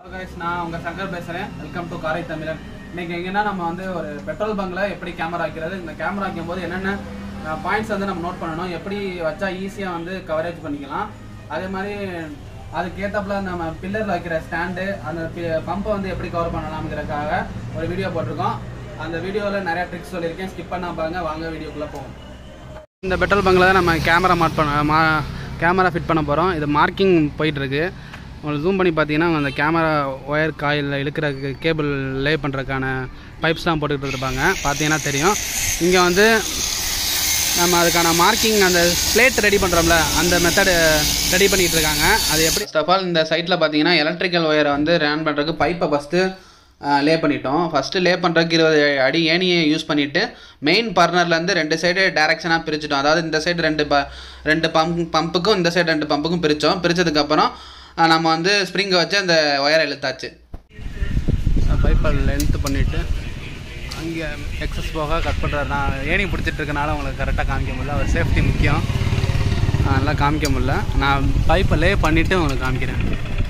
guys, நான் உங்க சங்கர் பேசுறேன் வெல்கம் டு காரை தமிழன் இன்னைக்கு எங்கன்னா நம்ம வந்து ஒரு பெட்ரோல் பங்க்ல எப்படி கேமரா வைக்கிறது இந்த கேமரா வைக்கும் போது என்னென்ன பாயிண்ட்ஸ் வந்து நம்ம நோட் பண்ணணும் எப்படி வச்சா ஈஸியாக வந்து கவரேஜ் பண்ணிக்கலாம் அதே மாதிரி அதுக்கேற்றப்பல நம்ம பில்லரில் வைக்கிற ஸ்டாண்டு அந்த பம்பை வந்து எப்படி கவர் பண்ணலாம்ங்கிறதுக்காக ஒரு வீடியோ போட்டிருக்கோம் அந்த வீடியோவில் நிறைய ட்ரிக்ஸ் சொல்லியிருக்கேன் ஸ்கிப் பண்ணாம பாருங்க வாங்க வீடியோக்குள்ளே போவோம் இந்த பெட்ரோல் பங்கில் தான் நம்ம கேமரா மாட் பண்ண மா கேமரா ஃபிட் பண்ண போகிறோம் இது மார்க்கிங் போயிட்டுருக்கு உங்களுக்கு ஜூம் பண்ணி பார்த்தீங்கன்னா அந்த கேமரா ஒயர் காயில் இழுக்கிற கேபிள் லே பண்ணுறதுக்கான பைப்ஸ்லாம் போட்டுக்கிட்டு இருப்பாங்க பார்த்தீங்கன்னா தெரியும் இங்கே வந்து நம்ம அதுக்கான மார்க்கிங் அந்த பிளேட் ரெடி பண்ணுறோம்ல அந்த மெத்தடு ரெடி பண்ணிகிட்டு இருக்காங்க அது எப்படி ஃபர்ஸ்ட் ஆஃப் ஆல் இந்த சைட்டில் பார்த்தீங்கன்னா எலக்ட்ரிக்கல் ஒயரை வந்து ரன் பண்ணுறதுக்கு பைப்பை ஃபஸ்ட்டு லே பண்ணிட்டோம் ஃபஸ்ட்டு லே பண்ணுறதுக்கு இருபது அடி ஏணியை யூஸ் பண்ணிவிட்டு மெயின் பர்னர்லேருந்து ரெண்டு சைடு டேரெக்ஷனாக பிரிச்சிட்டோம் அதாவது இந்த சைடு ரெண்டு ப ரெண்டு பம்ப் பம்புக்கும் இந்த சைடு ரெண்டு பம்புக்கும் பிரித்தோம் பிரித்ததுக்கப்புறம் நம்ம வந்து ஸ்ப்ரிங்கை வச்சு அந்த ஒயரை இழுத்தாச்சு பைப்பை லென்த்து பண்ணிவிட்டு அங்கே எக்ஸஸ் போக கட் பண்ணுறாரு நான் ஏணி பிடிச்சிட்டு இருக்கனால உங்களுக்கு கரெக்டாக காமிக்க முடியல அவர் சேஃப்டி முக்கியம் நல்லா காமிக்க முடியல நான் பைப்பை லே பண்ணிவிட்டு உங்களுக்கு காமிக்கிறேன்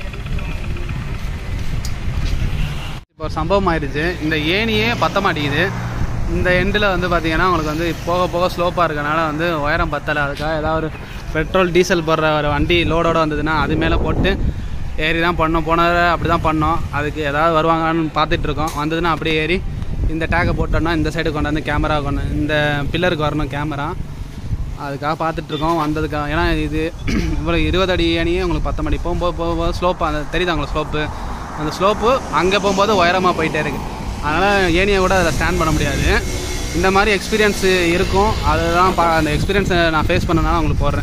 இப்போ ஒரு சம்பவம் ஆயிடுச்சு இந்த ஏணியே பத்த மாட்டேங்குது இந்த எண்டில் வந்து பார்த்தீங்கன்னா உங்களுக்கு வந்து போக போக ஸ்லோப்பாக இருக்கனால வந்து உயரம் பத்தலை அதுக்காக ஏதாவது ஒரு பெட்ரோல் டீசல் போடுற ஒரு வண்டி லோடோட வந்ததுன்னா அது மேலே போட்டு ஏறி தான் பண்ணோம் போன தடவை அப்படி தான் பண்ணோம் அதுக்கு ஏதாவது வருவாங்கன்னு பார்த்துட்டு இருக்கோம் வந்ததுன்னா அப்படியே ஏறி இந்த டேக்கை போட்டோம்னா இந்த சைடு கொண்டாந்து கேமரா கொண்டு இந்த பில்லருக்கு வரணும் கேமரா அதுக்காக பார்த்துட்ருக்கோம் வந்ததுக்காக ஏன்னா இது இவ்வளோ இருபது அடி ஏணியே உங்களுக்கு பத்த மாடி போகும்போது போகும்போது ஸ்லோப்பு அந்த தெரியுதா உங்களுக்கு ஸ்லோப்பு அந்த ஸ்லோப்பு அங்கே போகும்போது உயரமாக போயிட்டே இருக்குது அதனால் ஏணியை கூட அதில் ஸ்டாண்ட் பண்ண முடியாது இந்த மாதிரி எக்ஸ்பீரியன்ஸு இருக்கும் அதுதான் பா அந்த எக்ஸ்பீரியன்ஸை நான் ஃபேஸ் பண்ணனால உங்களுக்கு போடுறேன்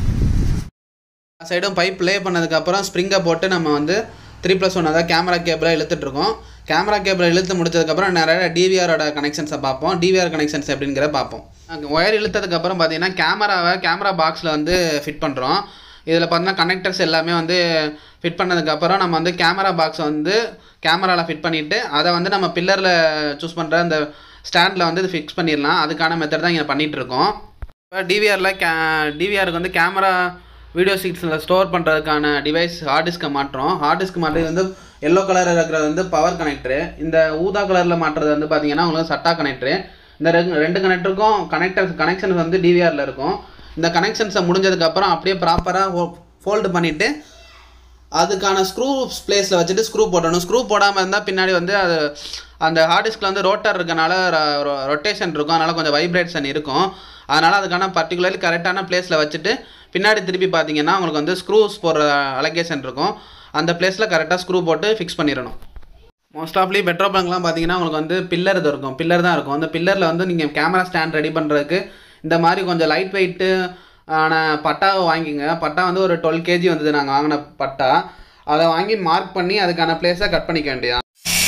சைடும் பைப் லே பண்ணதுக்கப்புறம் ஸ்ப்ரிங்கை போட்டு நம்ம வந்து த்ரீ ப்ளஸ் ஒன் அதாவது கேமரா கேபிளை இழுத்துட்ருக்கோம் கேமரா கேபிளை இழுத்து முடிச்சதுக்கப்புறம் நிறைய டிவிஆரோட கனெக்ஷன்ஸை பார்ப்போம் டிவிஆர் கனெக்ஷன்ஸ் எப்படிங்கிறத பார்ப்போம் அங்கே ஒயர் இழுத்ததுக்கப்புறம் பார்த்தீங்கன்னா கேமராவை கேமரா பாக்ஸில் வந்து ஃபிட் பண்ணுறோம் இதில் பார்த்தீங்கன்னா கனெக்டர்ஸ் எல்லாமே வந்து ஃபிட் பண்ணதுக்கப்புறம் நம்ம வந்து கேமரா பாக்ஸை வந்து கேமராவில் ஃபிட் பண்ணிவிட்டு அதை வந்து நம்ம பில்லரில் சூஸ் பண்ணுற அந்த ஸ்டாண்டில் வந்து இது ஃபிக்ஸ் பண்ணிடலாம் அதுக்கான மெத்தட் தான் இங்கே பண்ணிகிட்டு இருக்கோம் இப்போ டிவிஆரில் கே டிவிஆருக்கு வந்து கேமரா வீடியோ சீட்ஸில் ஸ்டோர் பண்ணுறதுக்கான டிவைஸ் ஹார்ட் டிஸ்க்கை மாட்டுறோம் ஹார்ட் டிஸ்க் மாட்டுறது வந்து எல்லோ கலரில் இருக்கிறது வந்து பவர் கனெக்டரு இந்த ஊதா கலரில் மாட்டுறது வந்து பார்த்தீங்கன்னா உங்களுக்கு சட்டா கனெக்டரு இந்த ரெண்டு ரெண்டு கனெக்டருக்கும் கனெக்டர்ஸ் கனெக்ஷன்ஸ் வந்து டிவிஆரில் இருக்கும் இந்த கனெக்ஷன்ஸை முடிஞ்சதுக்கப்புறம் அப்படியே ப்ராப்பராக ஃபோல்டு பண்ணிவிட்டு அதுக்கான ஸ்க்ரூ பிளேஸில் வச்சுட்டு ஸ்க்ரூ போடணும் ஸ்க்ரூ போடாமல் இருந்தால் பின்னாடி வந்து அது அந்த ஹார்ட் டிஸ்கில் வந்து ரோட்டர் இருக்கனால ரொட்டேஷன் இருக்கும் அதனால் கொஞ்சம் வைப்ரேஷன் இருக்கும் அதனால் அதுக்கான பர்டிகுலர்லி கரெக்டான பிளேஸில் வச்சுட்டு பின்னாடி திருப்பி பார்த்தீங்கன்னா உங்களுக்கு வந்து ஸ்க்ரூஸ் போடுற அலகேஷன் இருக்கும் அந்த பிளேஸில் கரெக்டாக ஸ்க்ரூ போட்டு ஃபிக்ஸ் பண்ணிடணும் மோஸ்ட் ஆஃப்லி பெட்ரோல் பங்க்லாம் பார்த்தீங்கன்னா உங்களுக்கு வந்து பில்லர் இது இருக்கும் பில்லர் தான் இருக்கும் அந்த பில்லரில் வந்து நீங்கள் கேமரா ஸ்டாண்ட் ரெடி பண்ணுறதுக்கு இந்த மாதிரி கொஞ்சம் லைட் வெயிட்டு ஆன பட்டாவை வாங்கிங்க பட்டா வந்து ஒரு டுவெல் கேஜி வந்தது நாங்கள் வாங்கின பட்டா அதை வாங்கி மார்க் பண்ணி அதுக்கான பிளேஸை கட் பண்ணிக்க வேண்டியதான்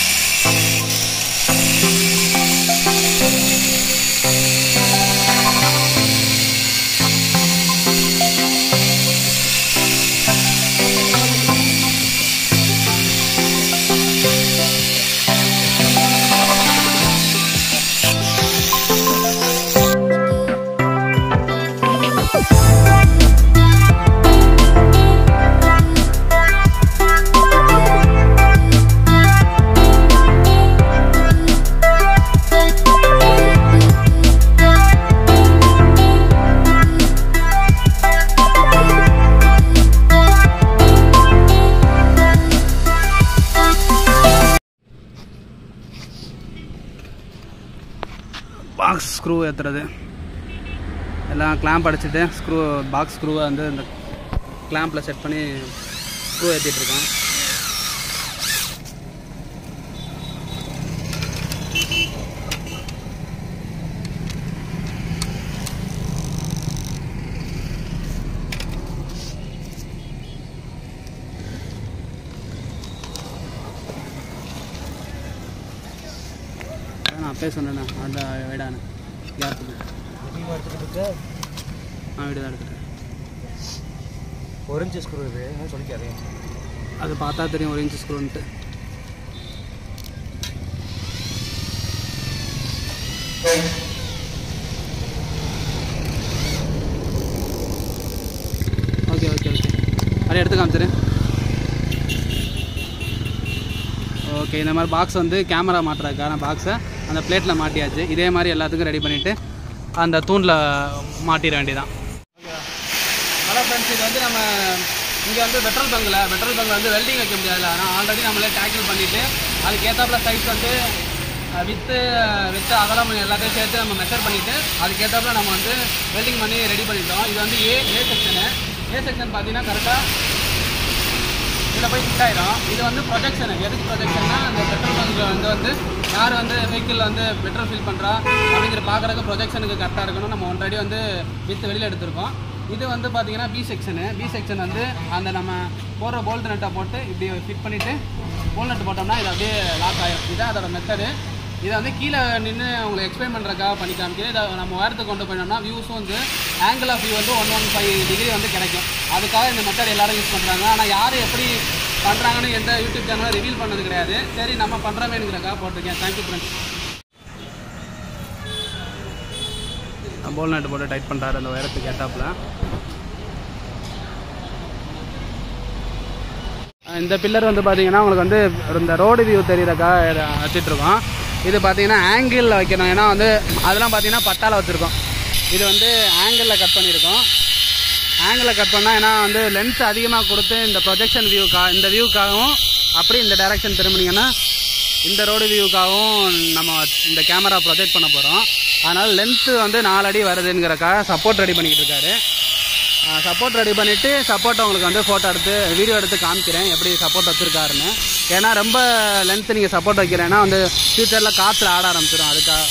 பாக்ஸ் ஸ்க்ரூ ஏற்றுறது எல்லாம் கிளாம்ப் அடிச்சுட்டு ஸ்க்ரூ பாக்ஸ் ஸ்க்ரூவை வந்து இந்த கிளாம்பில் செட் பண்ணி ஸ்க்ரூ ஏற்றிட்டுருக்கோம் நான் அப்பயே சொன்னேண்ணா அந்த வீடான கேப்புக்கு ஆ வீடு தான் எடுத்துட்டேன் ஒரு இன்ச்சு ஸ்க்ரூ இது என்ன சொல்லிக்காதே அது பார்த்தா தெரியும் ஒரு இன்ச்சு ஸ்க்ரூன்ட்டு ஓகே ஓகே ஓகே அப்படியே எடுத்து காமிச்சிரு ஓகே இந்த மாதிரி பாக்ஸ் வந்து கேமரா மாட்டுறதுக்கான பாக்ஸை அந்த பிளேட்டில் மாட்டியாச்சு இதே மாதிரி எல்லாத்துக்கும் ரெடி பண்ணிவிட்டு அந்த தூணில் மாட்டிட வேண்டியதான் ஹலோ ஃப்ரெண்ட்ஸ் இது வந்து நம்ம இங்கே வந்து பெட்ரோல் பங்கில் பெட்ரோல் பங்கில் வந்து வெல்டிங் வைக்க முடியாது ஆனால் ஆல்ரெடி நம்மளே டேக்கிள் பண்ணிவிட்டு அதுக்கு ஏற்றாப்புல சைஸ் வந்து வித்து வித்து அகலம் எல்லாத்தையும் சேர்த்து நம்ம மெஷர் பண்ணிவிட்டு அதுக்கு ஏற்றாப்புல நம்ம வந்து வெல்டிங் பண்ணி ரெடி பண்ணிட்டோம் இது வந்து ஏ ஏ செக்ஷனு ஏ செக்ஷன் பார்த்தீங்கன்னா கரெக்டாக இதில் போய் ஃபிட் ஆயிடும் இது வந்து ப்ரொஜெக்ஷன் எதுக்கு ப்ரொஜெக்ஷன்னா அந்த பெட்ரோல் பங்க் வந்து வந்து யார் வந்து வெஹிக்கிள் வந்து பெட்ரோல் ஃபில் பண்ணுறா அப்படிங்கிற பார்க்குறதுக்கு ப்ரொஜெக்ஷனுக்கு கரெக்டாக இருக்கணும் நம்ம ஒன்றடி வந்து வித்து வெளியில் எடுத்திருக்கோம் இது வந்து பார்த்தீங்கன்னா பி செக்ஷனு பி செக்ஷன் வந்து அந்த நம்ம போடுற போல்ட் நட்டை போட்டு இப்படி ஃபிட் பண்ணிவிட்டு போல் நட்டு போட்டோம்னா இது அப்படியே லாக் ஆகிடும் இதுதான் அதோட மெத்தடு இதை வந்து கீழே நின்று உங்களுக்கு எக்ஸ்பிளைன் பண்ணுறதுக்காக பண்ணி காமிக்கிறேன் இதை நம்ம உயரத்துக்கு கொண்டு போயிட்டோம்னா வியூஸும் வந்து ஆங்கிள் ஆஃப் வியூ வந்து ஒன் ஒன் ஃபைவ் டிகிரி வந்து கிடைக்கும் அதுக்காக இந்த மெத்தட் எல்லாரும் யூஸ் பண்ணுறாங்க ஆனால் யார் எப்படி பண்ணுறாங்கன்னு எந்த யூடியூப் சேனலும் ரிவீல் பண்ணது கிடையாது சரி நம்ம பண்ணுறோமேங்கிறக்காக போட்டிருக்கேன் தேங்க்யூ ஃப்ரெண்ட்ஸ் போல் நட்டு போட்டு டைட் பண்ணுறாரு அந்த உயரத்துக்கு ஏட்டாப்பில் இந்த பில்லர் வந்து பார்த்தீங்கன்னா உங்களுக்கு வந்து இந்த ரோடு வியூ தெரியுறக்கா வச்சிட்ருக்கோம் இது பார்த்தீங்கன்னா ஆங்கிளில் வைக்கணும் ஏன்னா வந்து அதெல்லாம் பார்த்தீங்கன்னா பட்டால வச்சுருக்கோம் இது வந்து ஆங்கிளில் கட் பண்ணியிருக்கோம் ஆங்கிளில் கட் பண்ணால் ஏன்னா வந்து லென்த் அதிகமாக கொடுத்து இந்த ப்ரொஜெக்ஷன் வியூக்கா இந்த வியூக்காகவும் அப்படி இந்த டைரக்ஷன் திரும்பினீங்கன்னா இந்த ரோடு வியூக்காகவும் நம்ம இந்த கேமரா ப்ரொஜெக்ட் பண்ண போகிறோம் அதனால் லென்த்து வந்து நாலு அடி வருதுங்கிறக்காக சப்போர்ட் ரெடி பண்ணிக்கிட்டு இருக்காரு சப்போர்ட் ரெடி பண்ணிவிட்டு சப்போர்ட் உங்களுக்கு வந்து ஃபோட்டோ எடுத்து வீடியோ எடுத்து காமிக்கிறேன் எப்படி சப்போர்ட் வச்சுருக்காருன்னு ஏன்னா ரொம்ப லென்த்து நீங்கள் சப்போர்ட் வைக்கிறேன்னா வந்து ஃப்யூச்சரில் காற்றுல ஆட ஆரம்பிச்சிடும் அதுக்காக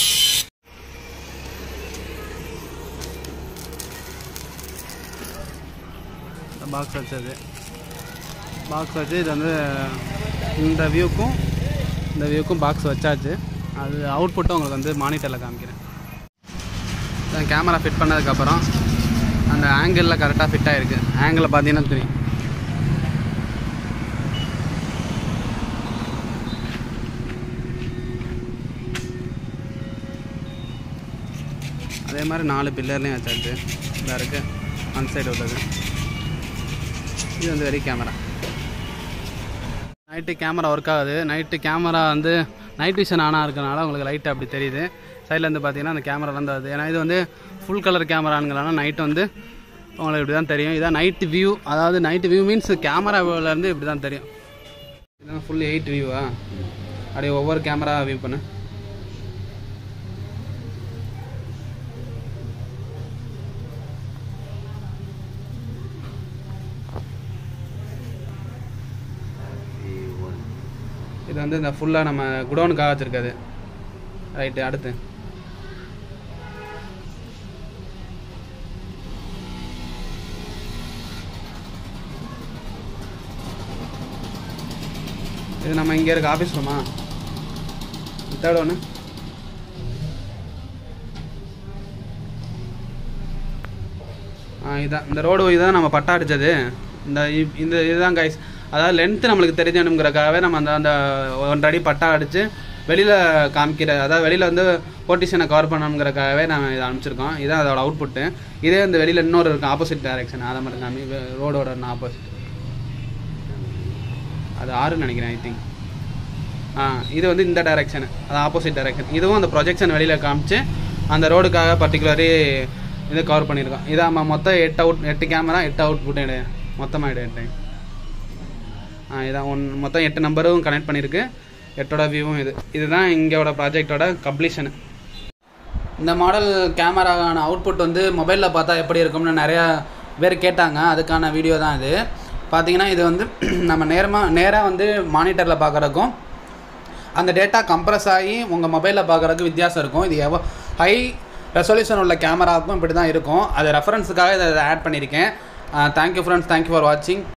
பாக்ஸ் வச்சது பாக்ஸ் வச்சு இது வந்து இந்த வியூக்கும் இந்த வியூக்கும் பாக்ஸ் வச்சாச்சு அது அவுட்புட்டும் உங்களுக்கு வந்து மானிட்டரில் காமிக்கிறேன் கேமரா ஃபிட் பண்ணதுக்கப்புறம் அந்த ஆங்கிளில் கரெக்டாக ஃபிட் ஆகிருக்கு ஆங்கிளில் பார்த்தீங்கன்னா தெரியும் அதே மாதிரி நாலு பில்லர்லேயும் வச்சாச்சு இதாக இருக்குது அந்த சைடு உள்ளது இது வந்து very camera night camera work ஆகுது நைட்டு கேமரா வந்து நைட் விஷன் ஆனாக இருக்கனால உங்களுக்கு லைட் அப்படி தெரியுது சைடில் இருந்து பார்த்தீங்கன்னா அந்த கேமராலேருந்து வருது ஏன்னா இது வந்து ஃபுல் கலர் கேமராங்கிறனால நைட் வந்து உங்களுக்கு இப்படி தான் தெரியும் இதான் நைட் வியூ அதாவது நைட் வியூ மீன்ஸ் கேமராவிலேருந்து இப்படி தான் தெரியும் இதுதான் ஃபுல் எயிட் வியூவா அப்படியே ஒவ்வொரு கேமரா வியூ பண்ணு இது வந்து இந்த ஃபுல்லாக நம்ம குடோனுக்காக வச்சுருக்காது ரைட்டு அடுத்து இது நம்ம இங்கே இருக்க ஆஃபீஸ் ரூமா தேர்ட் ஒன்று ஆ இதான் இந்த ரோடு இதான் நம்ம பட்டா அடித்தது இந்த இ- இந்த இதுதான் கைஸ் அதாவது லென்த்து நம்மளுக்கு தெரிஞ்சணுங்கிறக்காகவே நம்ம அந்த அந்த ஒன்றரை அடி பட்டா அடித்து வெளியில் காமிக்கிற அதாவது வெளியில் வந்து போர்ட்டிஷனை கவர் பண்ணணுங்கிறக்காகவே நம்ம இதை அனுப்பிச்சிருக்கோம் இதான் அதோட அவுட்புட்டு இதே இந்த வெளியில் இன்னொரு இருக்கும் ஆப்போசிட் டைரக்ஷன் அதை மட்டும் காமி ரோடோட ஆப்போசிட் அது ஆறுன்னு நினைக்கிறேன் ஐ திங்க் ஆ இது வந்து இந்த டைரக்ஷன் அது ஆப்போசிட் டைரக்ஷன் இதுவும் அந்த ப்ரொஜெக்ஷன் வெளியில் காமிச்சு அந்த ரோடுக்காக பர்டிகுலரி இது கவர் பண்ணியிருக்கோம் இதான் நம்ம மொத்தம் எட்டு அவுட் எட்டு கேமரா எட்டு அவுட் புட் எடு மொத்தமாக எடு எட்டு ஆ இதான் ஒன் மொத்தம் எட்டு நம்பரும் கனெக்ட் பண்ணியிருக்கு எட்டோட வியூவும் இது இதுதான் இங்கோட ப்ராஜெக்டோட கம்ப்ளீஷனு இந்த மாடல் கேமராவான அவுட்புட் வந்து மொபைலில் பார்த்தா எப்படி இருக்கும்னு நிறையா பேர் கேட்டாங்க அதுக்கான வீடியோ தான் இது பார்த்தீங்கன்னா இது வந்து நம்ம நேரமாக நேராக வந்து மானிட்டரில் பார்க்குறதுக்கும் அந்த டேட்டா கம்ப்ரஸ் ஆகி உங்கள் மொபைலில் பார்க்குறதுக்கு வித்தியாசம் இருக்கும் இது எவ்வளோ ஹை ரெசல்யூஷன் உள்ள கேமராவுக்கும் இப்படி தான் இருக்கும் அது ரெஃபரன்ஸுக்காக இதை ஆட் பண்ணியிருக்கேன் தேங்க்யூ ஃப்ரெண்ட்ஸ் தேங்க்யூ ஃபார் வாட்சிங்